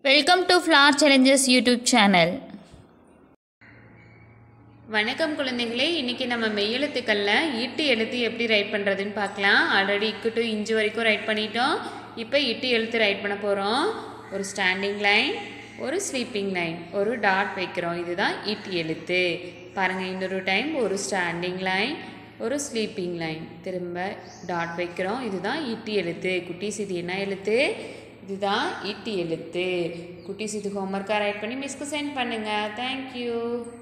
welcome to flair challenges YouTube channel வணக்கம் குழந்தைகளே இன்றைக்கி நம்ம மெய்யெழுத்துக்களில் ஈட்டு எழுத்து எப்படி ரைட் பண்ணுறதுன்னு பார்க்கலாம் ஆல்ரெடி இக்கு டு இஞ்சு வரைக்கும் ரைட் பண்ணிட்டோம் இப்போ இட்டு எழுத்து ரைட் பண்ண போகிறோம் ஒரு ஸ்டாண்டிங் லைன் ஒரு ஸ்லீப்பிங் லைன் ஒரு டாட் வைக்கிறோம் இதுதான் ஈட்டு எழுத்து பாருங்கள் இன்னொரு டைம் ஒரு ஸ்டாண்டிங் லைன் ஒரு ஸ்லீப்பிங் லைன் திரும்ப டாட் வைக்கிறோம் இதுதான் ஈட்டு எழுத்து குட்டீஸ் இது என்ன எழுத்து இதுதான் ஈட்டு எழுத்து குட்டீஸ் இது ஹோம்ஒர்க்காக ரைட் பண்ணி மிஸ்க்கு சென்ட் பண்ணுங்கள் தேங்க்யூ